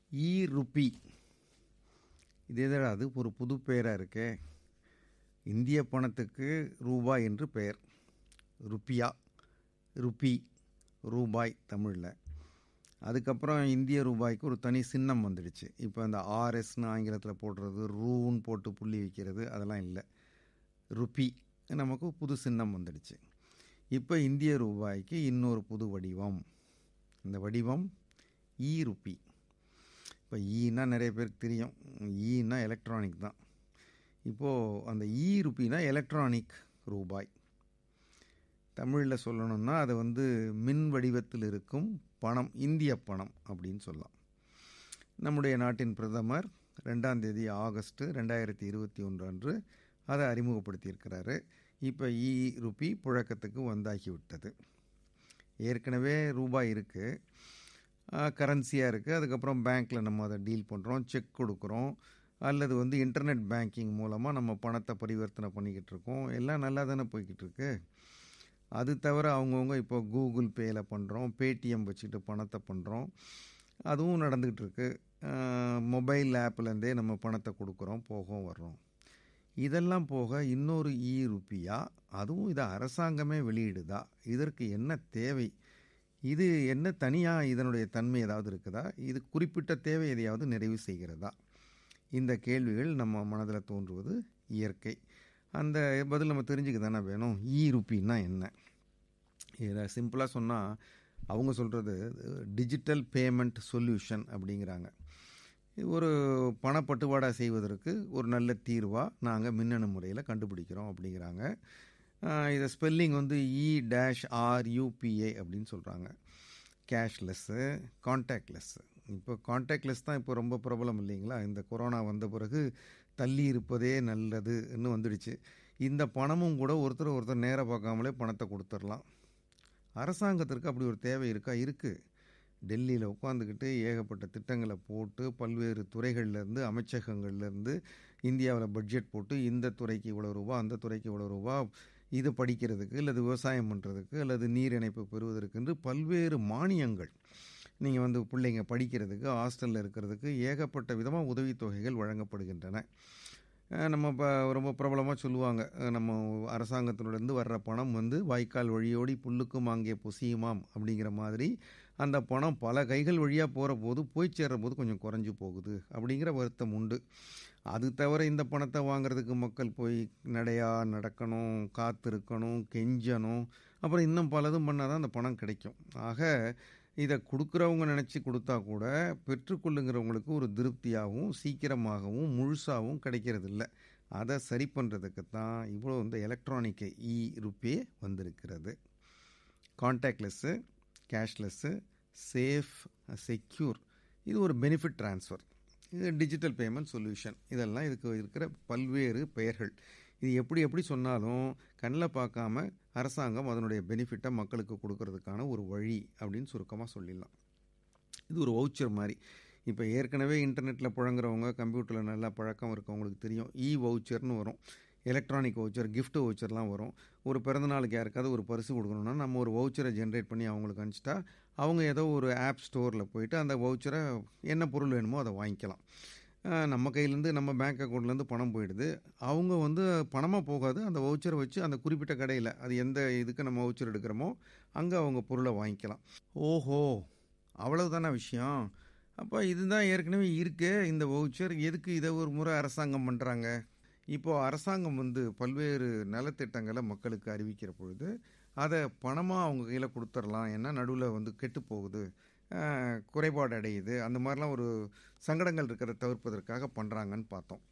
இ rupee இது எதடா அது ஒரு புது பெயராக இருக்கே இந்திய பணத்துக்கு ரூபாய் என்று பெயர் ருப்பியா ருப்பி ரூபாய் தமிழில் அதுக்கப்புறம் இந்திய ரூபாய்க்கு ஒரு தனி சின்னம் வந்துடுச்சு இப்போ அந்த ஆர்எஸ்னு ஆங்கிலத்தில் போடுறது ரூன்னு போட்டு புள்ளி வைக்கிறது அதெல்லாம் இல்லை ருப்பி நமக்கு புது சின்னம் வந்துடுச்சு இப்போ இந்திய ரூபாய்க்கு இன்னொரு புது வடிவம் இந்த வடிவம் இ ருப்பி இப்போ ஈனா நிறைய பேருக்கு தெரியும் ஈனா எலக்ட்ரானிக் தான் இப்போது அந்த இ ருப்பினா எலக்ட்ரானிக் ரூபாய் தமிழில் சொல்லணும்னா அது வந்து மின் வடிவத்தில் இருக்கும் பணம் இந்திய பணம் அப்படின்னு சொல்லலாம் நம்முடைய நாட்டின் பிரதமர் ரெண்டாம் தேதி ஆகஸ்ட் ரெண்டாயிரத்தி இருபத்தி ஒன்று அன்று அதை அறிமுகப்படுத்தியிருக்கிறாரு இப்போ இ ருப்பி புழக்கத்துக்கு வந்தாகிவிட்டது ஏற்கனவே ரூபாய் இருக்குது கரன்சியாக இருக்குது அதுக்கப்புறம் பேங்க்கில் நம்ம அதை டீல் பண்ணுறோம் செக் கொடுக்குறோம் அல்லது வந்து இன்டர்நெட் பேங்கிங் மூலமாக நம்ம பணத்தை பரிவர்த்தனை பண்ணிக்கிட்டு இருக்கோம் எல்லாம் நல்லா தானே போய்கிட்டு இருக்கு அது தவிர அவங்கவுங்க இப்போ கூகுள் பேயில் பண்ணுறோம் பேடிஎம் வச்சுட்டு பணத்தை பண்ணுறோம் அதுவும் நடந்துக்கிட்டு இருக்கு மொபைல் ஆப்லேருந்தே நம்ம பணத்தை கொடுக்குறோம் போகவும் வர்றோம் இதெல்லாம் போக இன்னொரு இ ருப்பியா அதுவும் இதை அரசாங்கமே வெளியிடுதா இதற்கு என்ன தேவை இது என்ன தனியாக இதனுடைய தன்மை ஏதாவது இருக்குதா இது குறிப்பிட்ட தேவை எதையாவது நிறைவு செய்கிறதா இந்த கேள்விகள் நம்ம மனதில் தோன்றுவது இயற்கை அந்த பதில் நம்ம தெரிஞ்சுக்க தானே வேணும் இ ருப்பின்னா என்ன இதை சிம்பிளாக சொன்னால் அவங்க சொல்கிறது டிஜிட்டல் பேமெண்ட் சொல்யூஷன் அப்படிங்கிறாங்க ஒரு பணப்பட்டுவாடா செய்வதற்கு ஒரு நல்ல தீர்வாக நாங்கள் மின்னணு முறையில் கண்டுபிடிக்கிறோம் அப்படிங்கிறாங்க இதை ஸ்பெல்லிங் வந்து இ டேஷ் ஆர் யூபிஏ அப்படின்னு சொல்கிறாங்க கேஷ்லெஸ்ஸு கான்டாக்ட்லெஸ்ஸு இப்போ கான்டாக்ட்லெஸ் தான் இப்போ ரொம்ப பிரபலம் இல்லைங்களா இந்த கொரோனா வந்த பிறகு தள்ளி இருப்பதே நல்லதுன்னு வந்துடுச்சு இந்த பணமும் கூட ஒருத்தர் ஒருத்தர் நேராக பார்க்காமலே பணத்தை கொடுத்துடலாம் அரசாங்கத்திற்கு அப்படி ஒரு தேவை இருக்கா இருக்குது டெல்லியில் உட்காந்துக்கிட்டு ஏகப்பட்ட திட்டங்களை போட்டு பல்வேறு துறைகள்லேருந்து அமைச்சகங்கள்லேருந்து இந்தியாவில் பட்ஜெட் போட்டு இந்த துறைக்கு இவ்வளோ ரூபா அந்த துறைக்கு இவ்வளோ ரூபா இது படிக்கிறதுக்கு அல்லது விவசாயம் பண்ணுறதுக்கு அல்லது நீர் இணைப்பு பெறுவதற்கு என்று பல்வேறு மானியங்கள் நீங்கள் வந்து பிள்ளைங்க படிக்கிறதுக்கு ஹாஸ்டலில் இருக்கிறதுக்கு ஏகப்பட்ட விதமாக உதவித்தொகைகள் வழங்கப்படுகின்றன நம்ம இப்போ ரொம்ப பிரபலமாக சொல்லுவாங்க நம்ம அரசாங்கத்தினுடைந்து வர்ற பணம் வந்து வாய்க்கால் வழியோடி புல்லுக்கும் அங்கே புசியுமாம் அப்படிங்கிற மாதிரி அந்த பணம் பல கைகள் வழியாக போகிற போது போய் சேர்ற போது கொஞ்சம் குறைஞ்சி போகுது அப்படிங்கிற வருத்தம் உண்டு அது தவிர இந்த பணத்தை வாங்குறதுக்கு மக்கள் போய் நடையா நடக்கணும் காத்திருக்கணும் கெஞ்சணும் அப்புறம் இன்னும் பலதும் பண்ணால் தான் அந்த பணம் கிடைக்கும் ஆக இதை கொடுக்குறவங்க நினச்சி கொடுத்தா கூட பெற்றுக்கொள்ளுங்கிறவங்களுக்கு ஒரு திருப்தியாகவும் சீக்கிரமாகவும் முழுசாகவும் கிடைக்கிறது இல்லை அதை சரி பண்ணுறதுக்கு தான் இவ்வளோ இந்த எலக்ட்ரானிக் இ ருப்பே வந்திருக்கிறது கான்டாக்ட்லெஸ்ஸு கேஷ்லெஸ்ஸு சேஃப் செக்யூர் இது ஒரு பெனிஃபிட் ட்ரான்ஸ்ஃபர் இது டிஜிட்டல் பேமெண்ட் சொல்யூஷன் இதெல்லாம் இதுக்கு இருக்கிற பல்வேறு பெயர்கள் இது எப்படி எப்படி சொன்னாலும் கண்ணில் பார்க்காம அரசாங்கம் அதனுடைய பெனிஃபிட்டை மக்களுக்கு கொடுக்கறதுக்கான ஒரு வழி அப்படின்னு சுருக்கமாக சொல்லிடலாம் இது ஒரு வவுச்சர் மாதிரி இப்போ ஏற்கனவே இன்டர்நெட்டில் புழங்குறவங்க கம்ப்யூட்டரில் நல்லா பழக்கம் இருக்கவங்களுக்கு தெரியும் இ வவுச்சர்னு வரும் எலக்ட்ரானிக் வவுச்சர் கிஃப்ட் வவுச்சர்லாம் வரும் ஒரு பிறந்தநாளுக்கு யாருக்காவது ஒரு பரிசு கொடுக்கணுன்னா நம்ம ஒரு வவுச்சரை ஜென்ரேட் பண்ணி அவங்களுக்கு அனுப்பிச்சிட்டா அவங்க ஏதோ ஒரு ஆப் ஸ்டோரில் போயிட்டு அந்த வவுச்சரை என்ன பொருள் வேணுமோ அதை வாங்கிக்கலாம் நம்ம கையிலேருந்து நம்ம பேங்க் அக்கௌண்ட்லேருந்து பணம் போயிடுது அவங்க வந்து பணமாக போகாது அந்த வவுச்சரை வச்சு அந்த குறிப்பிட்ட கடையில் அது எந்த இதுக்கு நம்ம வவுச்சர் எடுக்கிறோமோ அங்கே அவங்க பொருளை வாங்கிக்கலாம் ஓஹோ அவ்வளவுதான விஷயம் அப்போ இதுதான் ஏற்கனவே இருக்கு இந்த வவுச்சர் எதுக்கு இதை ஒரு முறை அரசாங்கம் பண்ணுறாங்க இப்போது அரசாங்கம் வந்து பல்வேறு நலத்திட்டங்களை மக்களுக்கு அறிவிக்கிற பொழுது அதை பணமாக அவங்க கையில் கொடுத்துடலாம் ஏன்னா நடுவில் வந்து கெட்டு போகுது குறைபாடு அடையுது அந்த மாதிரிலாம் ஒரு சங்கடங்கள் இருக்கிறத தவிர்ப்பதற்காக பண்ணுறாங்கன்னு பார்த்தோம்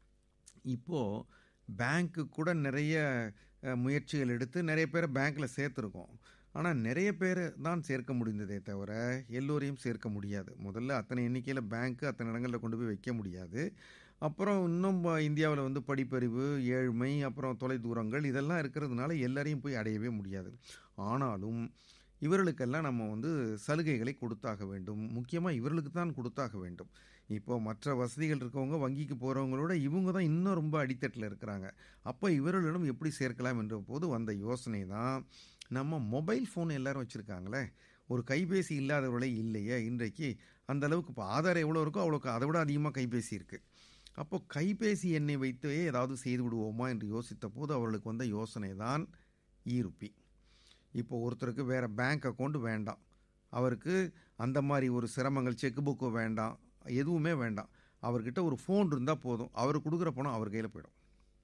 இப்போது பேங்க்கு கூட நிறைய முயற்சிகள் எடுத்து நிறைய பேரை பேங்க்கில் சேர்த்துருக்கோம் ஆனால் நிறைய பேர் தான் சேர்க்க முடிந்ததே தவிர எல்லோரையும் சேர்க்க முடியாது முதல்ல அத்தனை எண்ணிக்கையில் பேங்க்கு அத்தனை இடங்களில் கொண்டு போய் வைக்க முடியாது அப்புறம் இன்னும் இந்தியாவில் வந்து படிப்பறிவு ஏழ்மை அப்புறம் தொலைதூரங்கள் இதெல்லாம் இருக்கிறதுனால எல்லாரையும் போய் அடையவே முடியாது ஆனாலும் இவர்களுக்கெல்லாம் நம்ம வந்து சலுகைகளை கொடுத்தாக வேண்டும் முக்கியமாக இவர்களுக்கு தான் கொடுத்தாக வேண்டும் இப்போ மற்ற வசதிகள் இருக்கவங்க வங்கிக்கு போகிறவங்களோட இவங்க தான் இன்னும் ரொம்ப அடித்தட்டில் இருக்கிறாங்க அப்போ இவர்களிடம் எப்படி சேர்க்கலாம் என்ற போது வந்த யோசனை தான் நம்ம மொபைல் ஃபோன் எல்லாரும் வச்சுருக்காங்களே ஒரு கைபேசி இல்லாதவர்களே இல்லையே இன்றைக்கு அந்த அளவுக்கு இப்போ ஆதாரம் எவ்வளோ இருக்கோ அவ்வளோக்கு அதை விட அதிகமாக கைபேசி இருக்குது அப்போ கைபேசி எண்ணை வைத்தே ஏதாவது செய்து விடுவோமா என்று யோசித்த போது அவர்களுக்கு வந்த யோசனை தான் ஈருப்பி இப்போ ஒருத்தருக்கு வேறு பேங்க் அக்கௌண்ட் வேண்டாம் அவருக்கு அந்த மாதிரி ஒரு சிரமங்கள் செக் புக்கு வேண்டாம் எதுவுமே வேண்டாம் அவர்கிட்ட ஒரு ஃபோன் இருந்தால் போதும் அவர் கொடுக்குற பணம் அவர் கையில் போயிடும்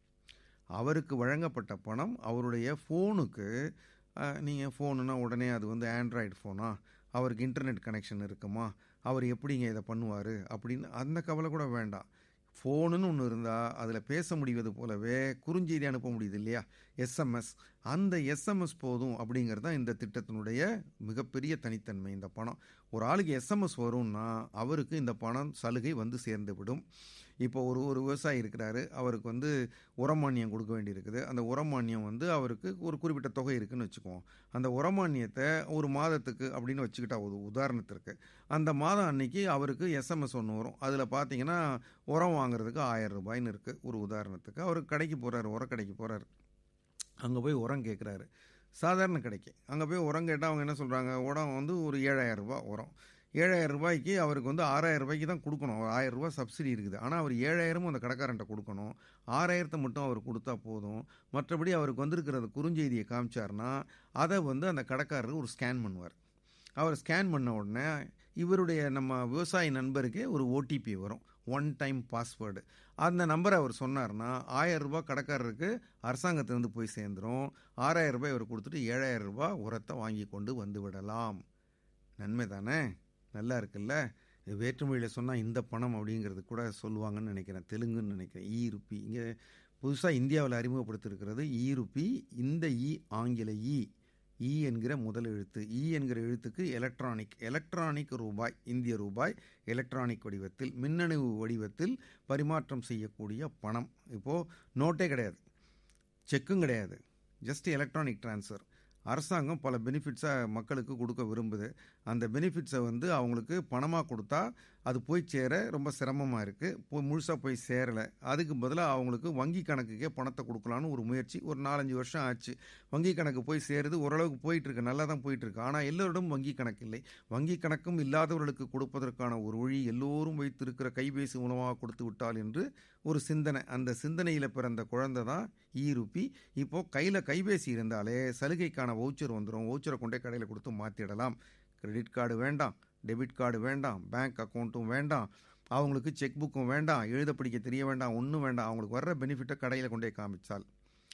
அவருக்கு வழங்கப்பட்ட பணம் அவருடைய ஃபோனுக்கு நீங்கள் ஃபோனுனா உடனே அது வந்து ஆண்ட்ராய்டு ஃபோனா அவருக்கு இன்டர்நெட் கனெக்ஷன் இருக்குமா அவர் எப்படிங்க இதை பண்ணுவார் அப்படின்னு அந்த கவலை கூட வேண்டாம் ஃபோனுன்னு ஒன்று இருந்தால் அதில் பேச முடிவது போலவே குறுஞ்செய்தி அனுப்ப முடியுது இல்லையா எஸ்எம்எஸ் அந்த எஸ்எம்எஸ் போதும் அப்படிங்கிறது தான் இந்த திட்டத்தினுடைய மிகப்பெரிய தனித்தன்மை இந்த பணம் ஒரு ஆளுக்கு எஸ்எம்எஸ் வரும்னா அவருக்கு இந்த பணம் சலுகை வந்து சேர்ந்து விடும் இப்போ ஒரு ஒரு விவசாயி இருக்கிறாரு அவருக்கு வந்து உரமானியம் கொடுக்க வேண்டியிருக்குது அந்த உரமானியம் வந்து அவருக்கு ஒரு குறிப்பிட்ட தொகை இருக்குன்னு வச்சுக்குவோம் அந்த உரமானியத்தை ஒரு மாதத்துக்கு அப்படின்னு வச்சுக்கிட்டா ஒரு உதாரணத்திற்கு அந்த மாதம் அன்னைக்கு அவருக்கு எஸ்எம்எஸ் ஒன்று வரும் அதில் பார்த்தீங்கன்னா உரம் வாங்குறதுக்கு ஆயிரம் ரூபாய்னு இருக்குது ஒரு உதாரணத்துக்கு அவர் கடைக்கு போகிறாரு உரக்கடைக்கு போகிறாரு அங்கே போய் உரம் கேட்குறாரு சாதாரண கடைக்கு அங்கே போய் உரம் கேட்டால் அவங்க என்ன சொல்கிறாங்க உரம் வந்து ஒரு ஏழாயிரம் ரூபாய் உரம் ஏழாயிரம் ரூபாய்க்கு அவருக்கு வந்து ஆறாயிரம் ரூபாய்க்கு தான் கொடுக்கணும் ஒரு ஆயிரம் ரூபாய் சப்சிடி இருக்குது ஆனால் அவர் ஏழாயிரமும் அந்த கடைக்காரன்ட்ட கொடுக்கணும் ஆறாயிரத்தை மட்டும் அவர் கொடுத்தா போதும் மற்றபடி அவருக்கு வந்திருக்கிற அந்த குறுஞ்செய்தியை காமிச்சார்னா அதை வந்து அந்த கடைக்காரர் ஒரு ஸ்கேன் பண்ணுவார் அவர் ஸ்கேன் பண்ண உடனே இவருடைய நம்ம விவசாய நண்பருக்கே ஒரு ஓடிபி வரும் ஒன் டைம் பாஸ்வேர்டு அந்த நம்பரை அவர் சொன்னார்னா ஆயிரம் ரூபாய் கடைக்காரருக்கு அரசாங்கத்திலேருந்து போய் சேர்ந்துடும் ஆறாயிரம் ரூபாய் அவர் கொடுத்துட்டு ஏழாயிரம் ரூபாய் உரத்தை வாங்கி கொண்டு வந்து விடலாம் நன்மை தானே நல்லா இருக்குல்ல வேற்றுமொழியில் சொன்னால் இந்த பணம் அப்படிங்கிறது கூட சொல்லுவாங்கன்னு நினைக்கிறேன் தெலுங்குன்னு நினைக்கிறேன் ஈ ருப்பி இங்கே புதுசாக இந்தியாவில் அறிமுகப்படுத்திருக்கிறது ஈ ருப்பி இந்த ஈ ஆங்கில ஈ இ என்கிற முதல் எழுத்து இ என்கிற எழுத்துக்கு எலக்ட்ரானிக் எலக்ட்ரானிக் ரூபாய் இந்திய ரூபாய் எலக்ட்ரானிக் வடிவத்தில் மின்னணு வடிவத்தில் பரிமாற்றம் செய்யக்கூடிய பணம் இப்போது நோட்டே கிடையாது செக்கும் கிடையாது ஜஸ்ட் எலக்ட்ரானிக் ட்ரான்ஸ்ஃபர் அரசாங்கம் பல பெனிஃபிட்ஸை மக்களுக்கு கொடுக்க விரும்புது அந்த பெனிஃபிட்ஸை வந்து அவங்களுக்கு பணமாக கொடுத்தா அது போய் சேர ரொம்ப சிரமமாக இருக்குது போய் முழுசாக போய் சேரலை அதுக்கு பதிலாக அவங்களுக்கு வங்கி கணக்குக்கே பணத்தை கொடுக்கலான்னு ஒரு முயற்சி ஒரு நாலஞ்சு வருஷம் ஆச்சு வங்கி கணக்கு போய் சேருது ஓரளவுக்கு போயிட்டுருக்கு நல்லா தான் போயிட்டுருக்கு ஆனால் எல்லோரிடம் வங்கி கணக்கு இல்லை வங்கி கணக்கும் இல்லாதவர்களுக்கு கொடுப்பதற்கான ஒரு வழி எல்லோரும் வைத்திருக்கிற கைபேசி மூலமாக கொடுத்து விட்டால் என்று ஒரு சிந்தனை அந்த சிந்தனையில் பிறந்த குழந்தை தான் ஈருப்பி இப்போது கையில் கைபேசி இருந்தாலே சலுகைக்கான வவுச்சர் வந்துடும் வவுச்சரை கொண்டே கடையில் கொடுத்து மாற்றிடலாம் கிரெடிட் கார்டு வேண்டாம் டெபிட் கார்டு வேண்டாம் பேங்க் அக்கௌண்ட்டும் வேண்டாம் அவங்களுக்கு செக் புக்கும் வேண்டாம் எழுத படிக்க தெரிய வேண்டாம் ஒன்றும் வேண்டாம் அவங்களுக்கு வர்ற பெனிஃபிட்டை கடையில் கொண்டே காமிச்சால்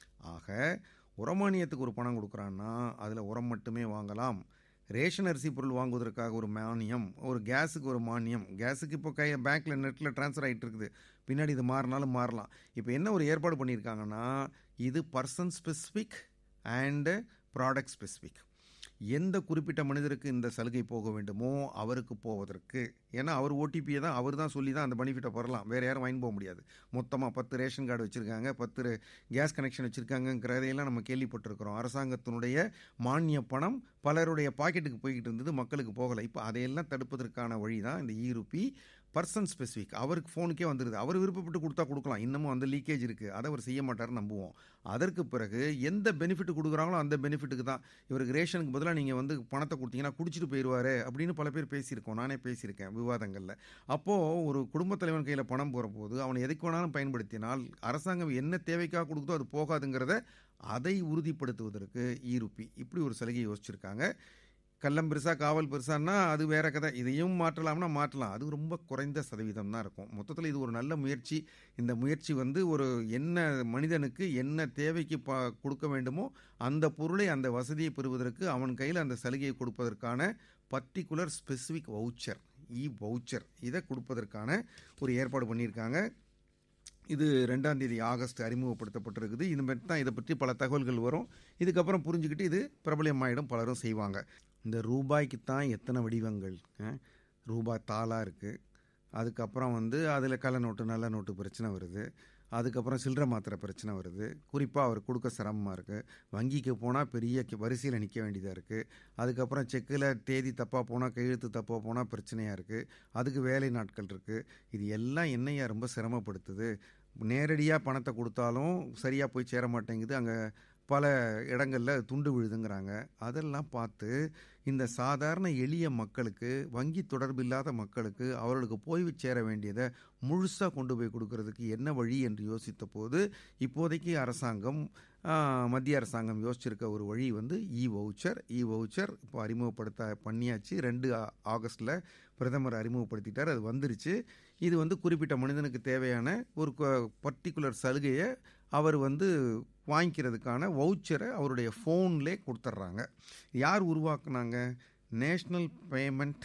ஆக உரமானியத்துக்கு ஒரு பணம் கொடுக்குறான்னா அதில் உரம் மட்டுமே வாங்கலாம் ரேஷன் அரிசி பொருள் வாங்குவதற்காக ஒரு மானியம் ஒரு கேஸுக்கு ஒரு மானியம் கேஸுக்கு இப்போ கை பேங்க்கில் நெட்டில் ட்ரான்ஸ்ஃபர் ஆகிட்டு இருக்குது பின்னாடி இது மாறினாலும் மாறலாம் இப்போ என்ன ஒரு ஏற்பாடு பண்ணியிருக்காங்கன்னா இது person specific and product specific எந்த குறிப்பிட்ட மனிதருக்கு இந்த சலுகை போக வேண்டுமோ அவருக்கு போவதற்கு ஏன்னா அவர் ஓடிபியை தான் அவர் தான் சொல்லி தான் அந்த பெனிஃபிட்டை பெறலாம் வேறு யாரும் வாங்கி போக முடியாது மொத்தமாக பத்து ரேஷன் கார்டு வச்சுருக்காங்க பத்து கேஸ் கனெக்ஷன் வச்சுருக்காங்கிறதையெல்லாம் நம்ம கேள்விப்பட்டிருக்கிறோம் அரசாங்கத்தினுடைய மானிய பணம் பலருடைய பாக்கெட்டுக்கு போய்கிட்டு இருந்தது மக்களுக்கு போகலை இப்போ அதையெல்லாம் தடுப்பதற்கான வழி தான் இந்த ஈருப்பி பர்சன் ஸ்பெசிஃபிக் அவருக்கு ஃபோனுக்கே வந்துடுது அவர் விருப்பப்பட்டு கொடுத்தா கொடுக்கலாம் இன்னமும் அந்த லீக்கேஜ் இருக்குது அதை அவர் செய்ய மாட்டார்னு நம்புவோம் அதற்கு பிறகு எந்த பெனிஃபிட் கொடுக்குறாங்களோ அந்த பெனிஃபிட்டுக்கு தான் இவருக்கு ரேஷனுக்கு பதிலாக நீங்கள் வந்து பணத்தை கொடுத்தீங்கன்னா குடிச்சிட்டு போயிடுவார் அப்படின்னு பல பேர் பேசியிருக்கோம் நானே பேசியிருக்கேன் விவாதங்களில் அப்போது ஒரு குடும்பத் தலைவன் கையில் பணம் போகிற போது அவனை எதுக்கு வேணாலும் பயன்படுத்தினால் அரசாங்கம் என்ன தேவைக்காக கொடுக்குதோ அது போகாதுங்கிறத அதை உறுதிப்படுத்துவதற்கு ஈருப்பி இப்படி ஒரு சலுகை யோசிச்சிருக்காங்க கள்ளம் பெருசா காவல் பெருசான்னா அது வேற கதை இதையும் மாற்றலாம்னா மாற்றலாம் அது ரொம்ப குறைந்த சதவீதம் தான் இருக்கும் மொத்தத்தில் இது ஒரு நல்ல முயற்சி இந்த முயற்சி வந்து ஒரு என்ன மனிதனுக்கு என்ன தேவைக்கு ப கொடுக்க வேண்டுமோ அந்த பொருளை அந்த வசதியை பெறுவதற்கு அவன் கையில் அந்த சலுகையை கொடுப்பதற்கான particular specific voucher E voucher இதை கொடுப்பதற்கான ஒரு ஏற்பாடு பண்ணியிருக்காங்க இது ரெண்டாம் தேதி ஆகஸ்ட் அறிமுகப்படுத்தப்பட்டிருக்குது இது மாதிரி தான் இதை பற்றி பல தகவல்கள் வரும் இதுக்கப்புறம் புரிஞ்சுக்கிட்டு இது பிரபலமாயிடும் பலரும் செய்வாங்க இந்த ரூபாய்க்கு தான் எத்தனை வடிவங்கள் ரூபாய் தாளாக இருக்குது அதுக்கப்புறம் வந்து அதில் கள்ள நோட்டு நல்ல நோட்டு பிரச்சனை வருது அதுக்கப்புறம் சில்லற மாத்திரை பிரச்சனை வருது குறிப்பாக அவர் கொடுக்க சிரமமாக இருக்குது வங்கிக்கு போனால் பெரிய வரிசையில் நிற்க வேண்டியதாக இருக்குது அதுக்கப்புறம் செக்கில் தேதி தப்பாக போனால் கையெழுத்து தப்பாக போனால் பிரச்சனையாக இருக்குது அதுக்கு வேலை நாட்கள் இருக்குது இது எல்லாம் என்னையா ரொம்ப சிரமப்படுத்துது நேரடியாக பணத்தை கொடுத்தாலும் சரியாக போய் சேர மாட்டேங்குது அங்கே பல இடங்களில் துண்டு விழுதுங்கிறாங்க அதெல்லாம் பார்த்து இந்த சாதாரண எளிய மக்களுக்கு வங்கி தொடர்பு இல்லாத மக்களுக்கு அவர்களுக்கு போய் சேர வேண்டியதை முழுசாக கொண்டு போய் கொடுக்கறதுக்கு என்ன வழி என்று யோசித்த போது இப்போதைக்கு அரசாங்கம் மத்திய அரசாங்கம் யோசிச்சிருக்க ஒரு வழி வந்து இ வவுச்சர் இ வவுச்சர் இப்போ அறிமுகப்படுத்த பண்ணியாச்சு ரெண்டு ஆகஸ்டில் பிரதமர் அறிமுகப்படுத்திட்டார் அது வந்துருச்சு இது வந்து குறிப்பிட்ட மனிதனுக்கு தேவையான ஒரு பர்டிகுலர் சலுகையை அவர் வந்து வாங்கிக்கிறதுக்கான வவுச்சரை அவருடைய ஃபோன்லே கொடுத்துட்றாங்க யார் உருவாக்குனாங்க நேஷ்னல் பேமெண்ட்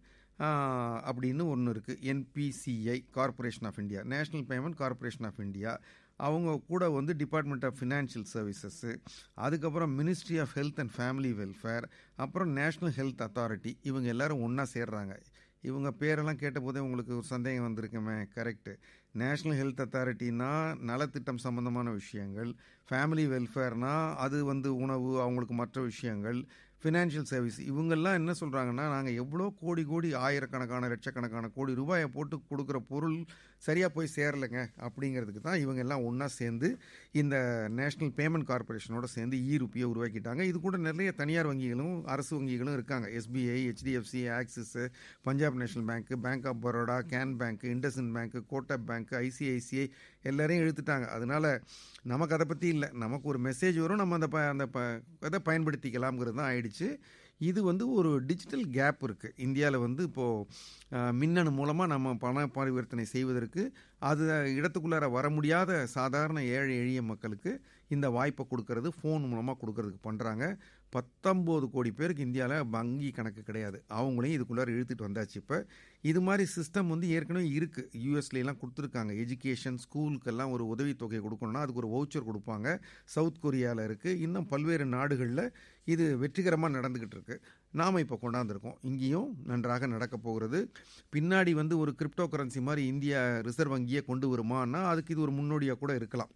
அப்படின்னு ஒன்று இருக்குது NPCI corporation of India national payment corporation of India அவங்க கூட வந்து டிபார்ட்மெண்ட் ஆஃப் ஃபினான்ஷியல் சர்வீசஸ்ஸு அதுக்கப்புறம் ministry of health and family welfare அப்புறம் நேஷ்னல் ஹெல்த் அத்தாரிட்டி இவங்க எல்லாரும் ஒன்றா சேர்றாங்க இவங்க பேரெல்லாம் கேட்டபோதே உங்களுக்கு ஒரு சந்தேகம் வந்திருக்குமே கரெக்டு நேஷ்னல் ஹெல்த் அத்தாரிட்டினா நலத்திட்டம் சம்மந்தமான விஷயங்கள் ஃபேமிலி வெல்ஃபேர்னா அது வந்து உணவு அவங்களுக்கு மற்ற விஷயங்கள் ஃபினான்ஷியல் சர்வீஸ் இவங்கெல்லாம் என்ன சொல்கிறாங்கன்னா நாங்கள் எவ்வளோ கோடி கோடி ஆயிரக்கணக்கான லட்சக்கணக்கான கோடி ரூபாயை போட்டு கொடுக்குற பொருள் சரியாக போய் சேரலைங்க அப்படிங்கிறதுக்கு தான் இவங்க எல்லாம் ஒன்றா சேர்ந்து இந்த நேஷ்னல் பேமெண்ட் கார்பரேஷனோட சேர்ந்து இ ருப்பியை உருவாக்கிட்டாங்க இது கூட நிறைய தனியார் வங்கிகளும் அரசு வங்கிகளும் இருக்காங்க SBI HDFC Axis Punjab national bank bank of Baroda can bank IndusInd bank Kotak bank ICICI எல்லாரையும் இழுத்துட்டாங்க அதனால நமக்கு அதை பற்றி இல்லை நமக்கு ஒரு மெசேஜ் வரும் நம்ம அந்த ப அந்த ப இதை பயன்படுத்திக்கலாம்ங்கிறது தான் ஆயிடுச்சு இது வந்து ஒரு டிஜிட்டல் கேப் இருக்குது இந்தியாவில் வந்து இப்போது மின்னணு மூலமாக நம்ம பண பரிவர்த்தனை செய்வதற்கு அது இடத்துக்குள்ளார வர முடியாத சாதாரண ஏழை எளிய மக்களுக்கு இந்த வாய்ப்பை கொடுக்கறது ஃபோன் மூலமாக கொடுக்கறதுக்கு பண்ணுறாங்க பத்தொம்போது கோடி பேருக்கு இந்தியாவில் வங்கி கணக்கு கிடையாது அவங்களையும் இதுக்குள்ளார இழுத்துட்டு வந்தாச்சு இப்போ இது மாதிரி சிஸ்டம் வந்து ஏற்கனவே இருக்குது யூஎஸ்லாம் கொடுத்துருக்காங்க எஜுகேஷன் ஸ்கூலுக்கெல்லாம் ஒரு உதவித்தொகை கொடுக்கணும்னா அதுக்கு ஒரு வவுச்சர் கொடுப்பாங்க சவுத் கொரியாவில் இருக்குது இன்னும் பல்வேறு நாடுகளில் இது வெற்றிகரமாக நடந்துக்கிட்டு இருக்கு நாம் இப்போ கொண்டாந்துருக்கோம் இங்கேயும் நன்றாக நடக்க போகிறது பின்னாடி வந்து ஒரு கிரிப்டோ கரன்சி மாதிரி இந்தியா ரிசர்வ் வங்கியை கொண்டு வருமானா அதுக்கு இது ஒரு முன்னோடியாக கூட இருக்கலாம்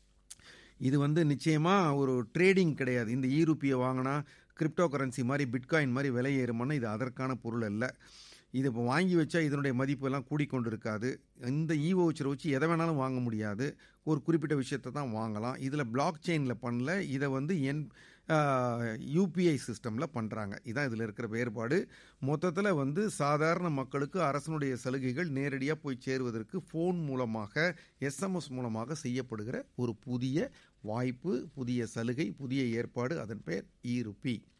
இது வந்து நிச்சயமாக ஒரு ட்ரேடிங் கிடையாது இந்த ஈருப்பியை வாங்கினா கிரிப்டோ கரன்சி மாதிரி பிட்காயின் மாதிரி விலை ஏறுமானா இது அதற்கான பொருள் அல்ல இது இப்போ வாங்கி வச்சா இதனுடைய மதிப்பு எல்லாம் கூடிக்கொண்டு இருக்காது இந்த இ வவுச்சரை வச்சு எதை வேணாலும் வாங்க முடியாது ஒரு குறிப்பிட்ட விஷயத்தை தான் வாங்கலாம் இதில் பிளாக் செயினில் பண்ணல இதை வந்து என் யூபிஐ சிஸ்டமில் பண்ணுறாங்க இதான் இதில் இருக்கிற வேறுபாடு மொத்தத்தில் வந்து சாதாரண மக்களுக்கு அரசனுடைய சலுகைகள் நேரடியாக போய் சேருவதற்கு ஃபோன் மூலமாக எஸ்எம்எஸ் மூலமாக செய்யப்படுகிற ஒரு புதிய வாய்ப்பு புதிய சலுகை புதிய ஏற்பாடு அதன் பெயர் இ ருப்பி